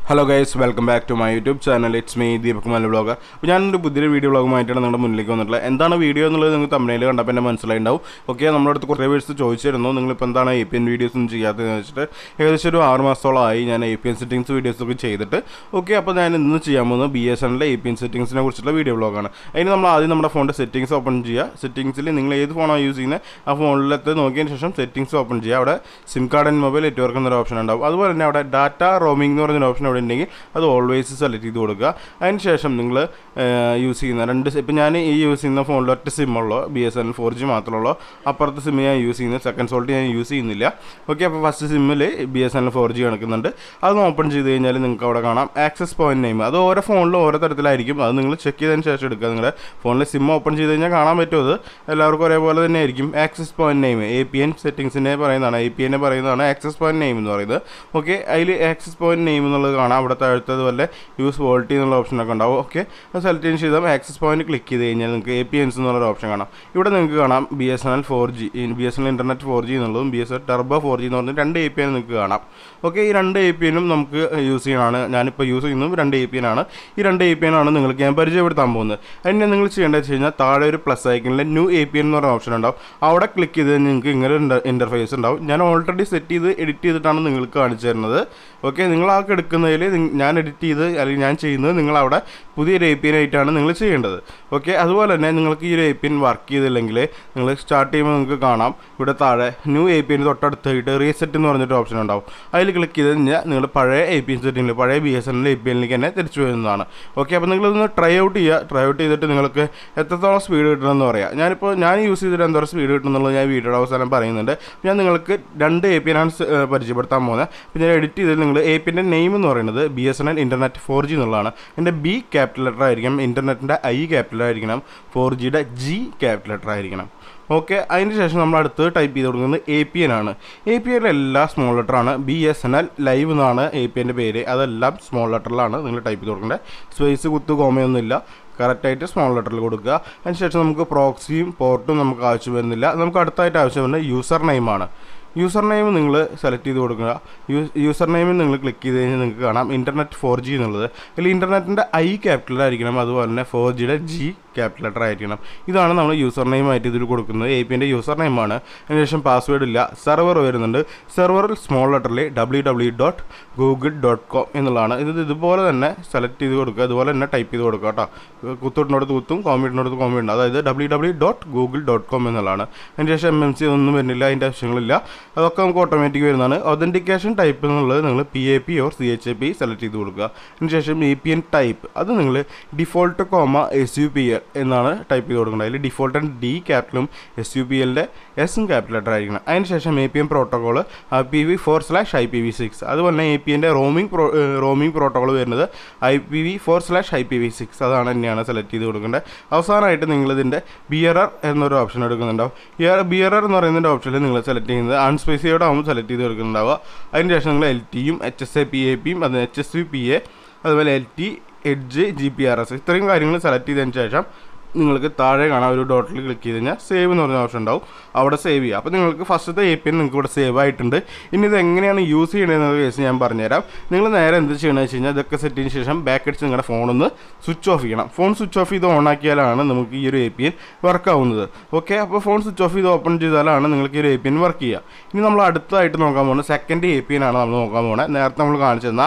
hello guys welcome back to my YouTube channel it's me Deepak Mala blogger അപ്പോൾ ഞാനൊരു പുതിയ video ബ്ലോഗുമായിട്ടാണ് നിങ്ങളുടെ മുന്നിലേക്ക് വന്നിട്ടുള്ളത് എന്താണ് വീഡിയോ എന്നുള്ളത് നിങ്ങൾക്ക് തമിഴിൽ കണ്ടപ്പോൾ എന്നെ മനസ്സിലായിട്ടുണ്ടാവും ഓക്കെ നമ്മുടെ അടുത്ത് കുറേ പേഴ്സ് ചോദിച്ചിരുന്നു നിങ്ങളിപ്പോൾ എന്താണ് എ പി എൻ വീഡിയോസ് ഒന്നും ചെയ്യാത്തതെന്ന് വെച്ചിട്ട് ഏകദേശം ഒരു ആറ് മാസത്തോളമായി ഞാൻ A P N settings videos ഒക്കെ ചെയ്തിട്ട് ഓക്കെ അപ്പോൾ ഞാൻ ഇന്ന് ചെയ്യാൻ പോകുന്നത് ബി എസ് എന്നിലെ എ പി എൻ സെറ്റിംഗ്സിനെ കുറിച്ചുള്ള വീഡിയോ ബ്ലോഗാണ് അതിന് നമ്മൾ ആദ്യം നമ്മുടെ ഫോണിൻ്റെ സെറ്റിംഗ്സ് ഓപ്പൺ ചെയ്യുക സെറ്റിംഗ്സിൽ നിങ്ങൾ ഏത് ഫോണാണ് യൂസ് ചെയ്യുന്നത് ആ ഫോണിലത്തെ നോക്കിയതിന് ശേഷം സെറ്റിംഗ്സ് ഓപ്പൺ ചെയ്യുക അവിടെ SIM card and mobile network എന്നൊരു ഓപ്ഷൻ ഉണ്ടാവും അതുപോലെ തന്നെ അവിടെ ഡാറ്റ റോമിംഗ് എന്ന് പറഞ്ഞൊരു ഓപ്ഷൻ അവിടെ ഉണ്ടെങ്കിൽ അത് ഓൾവേസ് സെലക്ട് ചെയ്ത് കൊടുക്കുക അതിന് ശേഷം നിങ്ങൾ യൂസ് ചെയ്യുന്ന രണ്ട് ഇപ്പം ഞാൻ ഈ യൂസ് ചെയ്യുന്ന ഫോണിൽ ഒറ്റ സിമ്മുള്ളൂ B S N four G മാത്രമുള്ളൂ അപ്പുറത്തെ സിം ഞാൻ യൂസ് ചെയ്യുന്നത് സെക്കൻഡ് സോൾട്ട് ഞാൻ യൂസ് ചെയ്യുന്നില്ല ഓക്കെ അപ്പോൾ ഫസ്റ്റ് സിമ്മിൽ B S N four G കാണിക്കുന്നുണ്ട് അത് ഓപ്പൺ ചെയ്ത് കഴിഞ്ഞാൽ നിങ്ങൾക്ക് അവിടെ കാണാം ആക്സസ് പോയിന്റ് നെയിം അത് ഓരോ ഫോണിലും ഓരോ തരത്തിലായിരിക്കും അത് നിങ്ങൾ ചെക്ക് ചെയ്തതിന് ശേഷം എടുക്കുക നിങ്ങളുടെ ഫോണിൽ സിം ഓപ്പൺ ചെയ്ത് കഴിഞ്ഞാൽ കാണാൻ പറ്റും അത് എല്ലാവർക്കും ഒരേപോലെ തന്നെ ആയിരിക്കും access point name A P N സെറ്റിംഗ്സിനെ പറയുന്നതാണ് എ പി എന്നെ പറയുന്നതാണ് ആക്സസ് പോയിന്റ് നെയിം എന്ന് പറയുന്നത് ഓക്കെ അതിൽ ആക്സസ് പോയിന്റ് നെയിം എന്നുള്ളത് കാണാം അവിടെ താഴത്തത് പോലെ യൂസ് വോൾട്ടി എന്നുള്ള ഓപ്ഷനൊക്കെ ഉണ്ടാവും ഓക്കെ അത് സെലക്ട് ചെയ്ത് ചെയ്താൽ ആക്സസ് പോയിന്റ് ക്ലിക്ക് ചെയ്ത് കഴിഞ്ഞാൽ നിങ്ങൾക്ക് എ പി എൻസ് എന്നുള്ളൊരു ഓപ്ഷൻ കാണാം ഇവിടെ നിങ്ങൾക്ക് കാണാം B S N L four G B S N L internet four G എന്നുള്ളതും B S L turbo four G എന്ന് പറഞ്ഞ രണ്ട് എ പി എൻ നിങ്ങൾക്ക് കാണാം ഓക്കെ ഈ രണ്ട് എ പി എനും നമുക്ക് യൂസ് ചെയ്യാനാണ് ഞാനിപ്പോൾ യൂസ് ചെയ്യുന്നതും രണ്ട് എ പി എൻ ആണ് ഈ രണ്ട് എ പി എൻ ആണ് നിങ്ങൾക്ക് ഞാൻ പരിചയപ്പെടുത്താൻ പോകുന്നത് അതിന് നിങ്ങൾ ചെയ്യേണ്ടത് വെച്ച് കഴിഞ്ഞാൽ താഴെ ഒരു പ്ലസ് ഐക്കണിൽ ന്യൂ എ പി എൻ എന്ന് പറയുന്ന ഓപ്ഷൻ ഉണ്ടാവും അവിടെ ക്ലിക്ക് ചെയ്ത് നിങ്ങൾക്ക് ഇങ്ങനെ ഒരു ഇൻ്റർഫേസ് ഉണ്ടാവും ഞാൻ ഓൾറെഡി സെറ്റ് ചെയ്ത് എഡിറ്റ് ചെയ്തിട്ടാണ് നിങ്ങൾക്ക് കാണിച്ചു തരുന്നത് ഓക്കെ നിങ്ങൾ ആ എടുക്കുന്നതിൽ ഞാൻ എഡിറ്റ് ചെയ്ത് അല്ലെങ്കിൽ ഞാൻ ചെയ്യുന്നത് നിങ്ങൾ അവിടെ പുതിയൊരു എ പി എൻ ആയിട്ടാണ് നിങ്ങൾ ചെയ്യേണ്ടത് ഓക്കെ അതുപോലെ തന്നെ നിങ്ങൾക്ക് ഈ ഒരു എ പി എൻ വർക്ക് ചെയ്തില്ലെങ്കിൽ നിങ്ങൾ സ്റ്റാർട്ട് ചെയ്യുമ്പോൾ നിങ്ങൾക്ക് കാണാം ഇവിടെ താഴെ ന്യൂ എ പി എൻ തൊട്ടടുത്തായിട്ട് റീസെറ്റ് എന്ന് പറഞ്ഞിട്ട് ഓപ്ഷൻ ഉണ്ടാവും അതിൽ ക്ലിക്ക് ചെയ്ത് കഴിഞ്ഞാൽ നിങ്ങൾ പഴയ എ പി എൻ സെറ്റിങ്ങിൽ പഴയ B S N L A P എന്നിലേക്ക് തന്നെ തിരിച്ചു വരുന്നതാണ് ഓക്കെ അപ്പോൾ നിങ്ങളിതൊന്ന് ട്രൈ ഔട്ട് ചെയ്യുക ട്രൈ ഔട്ട് ചെയ്തിട്ട് നിങ്ങൾക്ക് എത്രത്തോളം സ്പീഡ് കിട്ടണമെന്ന് പറയാം ഞാനിപ്പോൾ ഞാൻ യൂസ് ചെയ്തിട്ട് എന്തോരം സ്പീഡ് കിട്ടുന്നുള്ളത് ഞാൻ വീഡിയോയുടെ അവസാനം പറയുന്നുണ്ട് ഞാൻ നിങ്ങൾക്ക് രണ്ട് എ പി എൻ ആണ് പരിചയപ്പെടുത്താൻ പോകുന്നത് അപ്പോൾ ഞാൻ എഡിറ്റ് ചെയ്തത് നിങ്ങൾ എ പി എൻ്റെ നെയിം എന്ന് പറയുന്നത് B S N L internet four G എന്നുള്ളതാണ് എൻ്റെ ബി ക്യാപിറ്റൽ ലെറ്റർ ആയിരിക്കണം ഇൻ്റർനെറ്റിൻ്റെ ഐ ക്യാപിറ്റൽ ആയിരിക്കണം ഫോർ ജിയുടെ ജി ക്യാപിറ്റൽ ലെറ്റർ ആയിരിക്കണം ഓക്കെ അതിന് ശേഷം നമ്മൾ അടുത്ത് ടൈപ്പ് ചെയ്ത് കൊടുക്കുന്നത് എ പി എൻ ആണ് എ പി എൻ്റെ എല്ലാ സ്മോൾ ലെറ്ററാണ് B S N L live എന്നാണ് എ പി എൻ്റെ പേര് അതെല്ലാം സ്മോൾ ലെറ്ററിലാണ് നിങ്ങൾ ടൈപ്പ് ചെയ്ത് കൊടുക്കേണ്ടത് സ്പേസ് കുത്ത് കോമയൊന്നുമില്ല കറക്റ്റായിട്ട് സ്മോൾ ലെറ്ററിൽ കൊടുക്കുക അതിനുശേഷം നമുക്ക് പ്രോക്സിയും പോർട്ടും നമുക്ക് ആവശ്യം വരുന്നില്ല നമുക്ക് അടുത്തായിട്ട് ആവശ്യം വരുന്നത് യൂസർ നെയിമാണ് യൂസർ നെയിം നിങ്ങൾ സെലക്ട് ചെയ്ത് കൊടുക്കുക യൂസർ നെയിമിൽ നിങ്ങൾ ക്ലിക്ക് ചെയ്ത് കഴിഞ്ഞാൽ നിങ്ങൾക്ക് കാണാം ഇൻ്റർനെറ്റ് ഫോർ ജി എന്നുള്ളത് അതിൽ ഇൻ്റർനെറ്റിൻ്റെ ഐ ക്യാപിറ്റൽ ആയിരിക്കണം അതുപോലെ തന്നെ ഫോർ ജിയുടെ ജി ക്യാപിറ്റൽ ലെറ്റർ ആയിരിക്കണം ഇതാണ് നമ്മൾ യൂസർ നെയിം ആയിട്ട് ഇതിൽ കൊടുക്കുന്നത് എ പിൻ്റെ യൂസർ നെയിമാണ് അതിനുശേഷം പാസ്വേഡ് ഇല്ല സെർവർ വരുന്നുണ്ട് സെർവറിൽ സ്മോൾ ലെറ്ററിൽ W W dot Google dot com എന്നുള്ളതാണ് ഇത് ഇതുപോലെ തന്നെ സെലക്ട് ചെയ്ത് കൊടുക്കുക അതുപോലെ തന്നെ ടൈപ്പ് ചെയ്ത് കൊടുക്കുക കേട്ടോ കുത്തോട്ടിനോടത്ത് കുത്തും കോമിറ്റിനോടത്ത് കോമി ഉണ്ട് അതായത് W W dot Google dot com എന്നുള്ളതാണ് അതിനുശേഷം എം എം സി ഒന്നും വരുന്നില്ല അതിൻ്റെ ആവശ്യങ്ങളില്ല അതൊക്കെ നമുക്ക് ഓട്ടോമാറ്റിക് വരുന്നതാണ് ഒതൻറ്റിക്കേഷൻ ടൈപ്പ് എന്നുള്ളത് നിങ്ങൾ P A P or C H A P select ചെയ്ത് കൊടുക്കുക അതിനുശേഷം എ പി എൻ ടൈപ്പ് അത് നിങ്ങൾ default comma S U P L എന്നാണ് ടൈപ്പ് ചെയ്ത് കൊടുക്കേണ്ടത് അതിൽ ഡിഫോൾട്ട് ആൻഡ് ഡി ക്യാപിറ്റലും എസ് യു പി എല്ലിൻ്റെ എസും ക്യാപിറ്റൽ ലെറ്റർ ആയിരിക്കണം അതിനുശേഷം A P M protocol P V four slash I P V six അതുപോലെ തന്നെ എ പി എൻ്റെ റോമിംഗ് പ്രോ റോമിംഗ് പ്രോട്ടോകോൾ വരുന്നത് I P V four slash I P V six അതാണ് തന്നെയാണ് സെലക്ട് ചെയ്ത് കൊടുക്കേണ്ടത് അവസാനമായിട്ട് നിങ്ങളിതിൻ്റെ ബിയറർ എന്നൊരു ഓപ്ഷൻ എടുക്കുന്നുണ്ടാവും ബിയറർ എന്ന് പറയുന്നതിൻ്റെ ഓപ്ഷനിൽ നിങ്ങൾ സെലക്ട് ചെയ്യുന്നത് അൺസ്പെസിഫൈഡ് ആകുമ്പോൾ സെലക്ട് ചെയ്ത് കൊടുക്കുന്നുണ്ടാവുക അതിന് ശേഷം നിങ്ങൾ എൽ ടിയും H S A P P പിയും അത് H S U P A അതുപോലെ L T edge G P R S ഇത്രയും കാര്യങ്ങൾ സെലക്ട് ചെയ്തതിന് ശേഷം നിങ്ങൾക്ക് താഴെ കാണാം ഒരു ഡോട്ടിൽ ക്ലിക്ക് ചെയ്ത് കഴിഞ്ഞാൽ സേവ് എന്ന് പറഞ്ഞ ഓപ്ഷൻ ഉണ്ടാവും അവിടെ സേവ് ചെയ്യുക അപ്പോൾ നിങ്ങൾക്ക് ഫസ്റ്റത്തെ എ പി എൻ നിങ്ങൾക്ക് ഇവിടെ സേവ് ആയിട്ടുണ്ട് ഇനി ഇത് എങ്ങനെയാണ് യൂസ് ചെയ്യണമെന്ന കേസ് ഞാൻ പറഞ്ഞുതരാം നിങ്ങൾ നേരെ എന്ത് ചെയ്യണമെന്ന് വെച്ച് കഴിഞ്ഞാൽ ഇതൊക്കെ സെറ്റ് ചെയ്തതിന് ശേഷം ബാക്ക് അടിച്ച് നിങ്ങളുടെ ഫോണൊന്ന് സ്വിച്ച് ഓഫ് ചെയ്യണം ഫോൺ സ്വിച്ച് ഓഫ് ചെയ്ത് ഓൺ ആക്കിയാലാണ് നമുക്ക് ഈ ഒരു എ പി എൻ വർക്ക് ആവുന്നത് ഓക്കെ അപ്പോൾ ഫോൺ സ്വിച്ച് ഓഫ് ചെയ്ത് ഓപ്പൺ ചെയ്താലാണ് നിങ്ങൾക്ക് ഈ ഒരു എ പി എൻ വർക്ക് ചെയ്യുക ഇനി നമ്മൾ അടുത്തായിട്ട് നോക്കാൻ പോകുന്നത് സെക്കൻഡ് എ പി എൻ ആണ് നമ്മൾ നോക്കാൻ പോകുന്നത് നേരത്തെ നമ്മൾ കാണിച്ചു തന്ന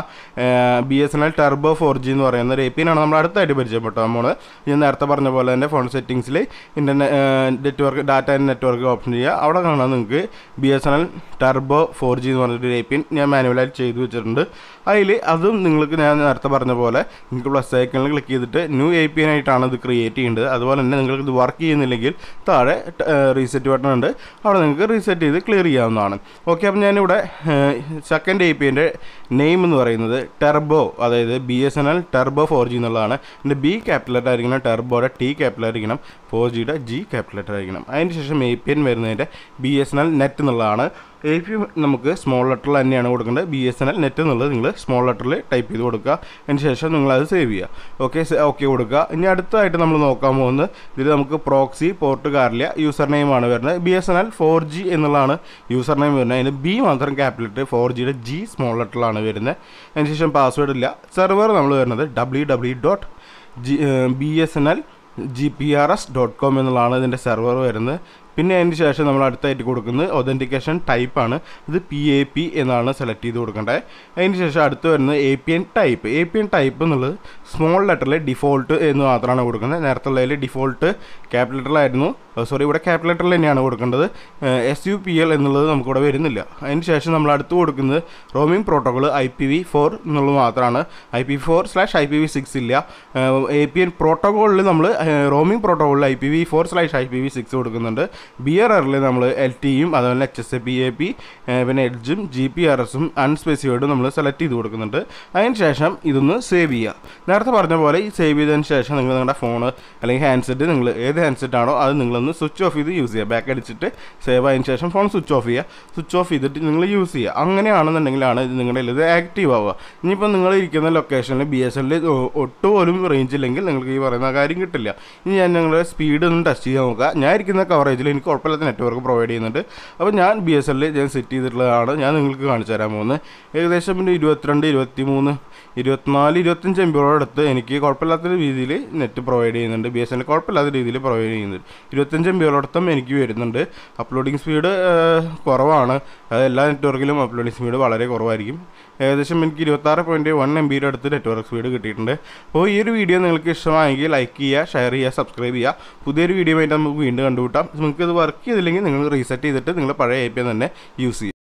B S N L turbo four G എന്ന് പറയുന്ന ഒരു എ പി എൻ ആണ് നമ്മൾ അടുത്തായിട്ട് പരിചയപ്പെട്ടാൽ പോകുന്നത് ഞാൻ നേരത്തെ പറഞ്ഞ പോലെ തന്നെ ഫോൺ സെറ്റിങ്സിൽ internet network data and network option ചെയ്യുക അവിടെ കാണാൻ നിങ്ങൾക്ക് B S N L turbo four G എന്ന് പറഞ്ഞിട്ട് എ പി എൻ ഞാൻ മാനുവലായിട്ട് ചെയ്തു വെച്ചിട്ടുണ്ട് അതിൽ അതും നിങ്ങൾക്ക് ഞാൻ നേരത്തെ പറഞ്ഞ പോലെ നിങ്ങൾക്ക് പ്ലസ് ഐക്കണിൽ ക്ലിക്ക് ചെയ്തിട്ട് ന്യൂ എ പി എൻ ആയിട്ടാണ് ഇത് ക്രിയേറ്റ് ചെയ്യേണ്ടത് അതുപോലെ തന്നെ നിങ്ങൾക്ക് ഇത് വർക്ക് ചെയ്യുന്നില്ലെങ്കിൽ താഴെ റീസെറ്റ് ബട്ടൺ ഉണ്ട് അവിടെ നിങ്ങൾക്ക് റീസെറ്റ് ചെയ്ത് ക്ലിയർ ചെയ്യാവുന്നതാണ് ഓക്കെ അപ്പം ഞാനിവിടെ സെക്കൻഡ് എ പി എൻ്റെ നെയിം എന്ന് പറയുന്നത് ടെർബോ അതായത് B S N L turbo four G എന്നുള്ളതാണ് എൻ്റെ ബി ക്യാപിറ്റൽ ആയിരിക്കണം ടെർബോയുടെ ടി ക്യാപിറ്റൽ ആയിരിക്കണം ഫോർ ജിയുടെ ജി ക്യാപിറ്റൽ ആയിരിക്കണം അതിന് ശേഷം എ പി എൻ വരുന്നതിൻ്റെ B S N L net എന്നുള്ളതാണ് എ പി നമുക്ക് സ്മോൾ ലെറ്ററിൽ തന്നെയാണ് കൊടുക്കേണ്ടത് B S N L net എന്നുള്ളത് നിങ്ങൾ സ്മോൾ ലെറ്ററിൽ ടൈപ്പ് ചെയ്ത് കൊടുക്കുക അതിന് ശേഷം നിങ്ങൾ അത് സേവ് ചെയ്യുക ഓക്കെ ഓക്കെ കൊടുക്കുക ഇനി അടുത്തതായിട്ട് നമ്മൾ നോക്കാൻ പോകുന്നത് ഇതിൽ നമുക്ക് പ്രോക്സി പോർട്ട് കാറില്ല യൂസർ നെയിം ആണ് വരുന്നത് B S N L four G എന്നുള്ളതാണ് യൂസർ നെയിം വരുന്നത് അതിന് ബി മാത്രം ക്യാപിറ്റൽ ഫോർ ജിയുടെ ജി സ്മോൾ ലെറ്ററിലാണ് വരുന്നത് അതിന് ശേഷം പാസ്വേഡ് ഇല്ല സെർവർ നമ്മൾ വരുന്നത് W W dot G B S N L G P R S dot com എന്നുള്ളതാണ് ഇതിൻ്റെ സെർവർ വരുന്നത് പിന്നെ അതിന് ശേഷം നമ്മൾ അടുത്തായിട്ട് കൊടുക്കുന്നത് ഒതൻറ്റിക്കേഷൻ ടൈപ്പാണ് ഇത് പി എ പി എന്നാണ് സെലക്ട് ചെയ്ത് കൊടുക്കേണ്ടത് അതിന് ശേഷം അടുത്ത് വരുന്നത് A P N type A P N type എന്നുള്ളത് സ്മോൾ ലെറ്ററിൽ ഡിഫോൾട്ട് എന്ന് മാത്രമാണ് കൊടുക്കുന്നത് നേരത്തെ ഉള്ളതിൽ ഡിഫോൾട്ട് ക്യാപിറ്റൽ ലെറ്ററിലായിരുന്നു സോറി ഇവിടെ ക്യാപിറ്റൽ ലെറ്ററിൽ തന്നെയാണ് കൊടുക്കേണ്ടത് എസ് യു പി എൽ എന്നുള്ളത് നമുക്കിവിടെ വരുന്നില്ല അതിന് ശേഷം നമ്മൾ അടുത്ത് കൊടുക്കുന്നത് roaming protocol I P V four എന്നുള്ളത് മാത്രമാണ് I P four slash I P V six ഇല്ല എ പി എൻ പ്രോട്ടോകോളിൽ നമ്മൾ റോമിംഗ് പ്രോട്ടോകോളിൽ I P V four slash I P V six കൊടുക്കുന്നുണ്ട് ബി ആർ ആറിൽ നമ്മൾ എൽ ടിയും അതുപോലെ H S A P A P പിന്നെ എഡ്ജും ജി പി ആർ എസും അൺസ്പെസിഫൈഡും നമ്മൾ സെലക്ട് ചെയ്ത് കൊടുക്കുന്നുണ്ട് അതിന് ശേഷം ഇതൊന്ന് സേവ് ചെയ്യുക നേരത്തെ പറഞ്ഞ പോലെ ഈ സേവ് ചെയ്തതിന് ശേഷം നിങ്ങൾ നിങ്ങളുടെ ഫോണ് അല്ലെങ്കിൽ ഹാൻഡ്സെറ്റ് നിങ്ങൾ ഏത് ഹാൻഡ്സെറ്റ് ആണോ അത് നിങ്ങളൊന്ന് സ്വിച്ച് ഓഫ് ചെയ്ത് യൂസ് ചെയ്യുക ബാക്ക് അടിച്ചിട്ട് സേവ് ആയതിനു ശേഷം ഫോൺ സ്വിച്ച് ഓഫ് ചെയ്യുക സ്വിച്ച് ഓഫ് ചെയ്തിട്ട് നിങ്ങൾ യൂസ് ചെയ്യുക അങ്ങനെയാണെന്നുണ്ടെങ്കിലാണ് ഇത് നിങ്ങളുടെ ഇത് ആക്റ്റീവ് ആവുക ഇനിയിപ്പോൾ നിങ്ങൾ ഇരിക്കുന്ന ലൊക്കേഷനിൽ ബി എസ് എല്ലിൽ ഒട്ടുപോലും റേഞ്ച് ഇല്ലെങ്കിൽ നിങ്ങൾക്ക് ഈ പറയുന്ന കാര്യം കിട്ടില്ല ഇനി ഞാൻ നിങ്ങളുടെ സ്പീഡ് ഒന്ന് ടെസ്റ്റ് ചെയ്ത് നോക്കുക ഞാൻ ഇരിക്കുന്ന കവറേജിൽ എനിക്ക് കുഴപ്പമില്ലാത്ത നെറ്റ്വർക്ക് പ്രൊവൈഡ് ചെയ്യുന്നുണ്ട് അപ്പോൾ ഞാൻ ബി എസ് എല്ലിൽ ഞാൻ സെറ്റ് ചെയ്തിട്ടുള്ളതാണ് ഞാൻ നിങ്ങൾക്ക് കാണിച്ചു തരാൻ പോകുന്നത് ഏകദേശം പിന്നെ ഇരുപത്തിരണ്ട് ഇരുപത്തി മൂന്ന് ഇരുപത്തിനാല് ഇരുപത്തഞ്ച് എം ബിയോടടുത്ത് എനിക്ക് കുഴപ്പമില്ലാത്ത രീതിയിൽ നെറ്റ് പ്രൊവൈഡ് ചെയ്യുന്നുണ്ട് ബി എസ് എൻ എൽ കുഴപ്പമില്ലാത്ത രീതിയിൽ പ്രൊവൈഡ് ചെയ്യുന്നുണ്ട് ഇരുപത്തഞ്ച് എം ബിയോടടുത്തും എനിക്ക് വരുന്നുണ്ട് അപ്ലോഡിങ് സ്പീഡ് കുറവാണ് അത് എല്ലാ നെറ്റ്വർക്കിലും അപ്ലോഡിങ് സ്പീഡ് വളരെ കുറവായിരിക്കും ഏകദേശം എനിക്ക് ഇരുപത്താറ് പോയിൻറ്റ് വൺ എം ബിയുടെ അടുത്ത് നെറ്റ്വർക്ക് സ്പീഡ് കിട്ടിയിട്ടുണ്ട് അപ്പോൾ ഈ ഒരു വീഡിയോ നിങ്ങൾക്ക് ഇഷ്ടമായെങ്കിൽ ലൈക്ക് ചെയ്യുക ഷെയർ ചെയ്യുക സബ്സ്ക്രൈബ് ചെയ്യുക പുതിയൊരു വീഡിയോ ആയിട്ട് നമുക്ക് വീണ്ടും കണ്ടുകൂട്ടാം നിങ്ങൾക്ക് ഇത് വർക്ക് ചെയ്തില്ലെങ്കിൽ നിങ്ങൾ റീസെറ്റ് ചെയ്തിട്ട് നിങ്ങൾ പഴയ എ പി തന്നെ യൂസ് ചെയ്യുക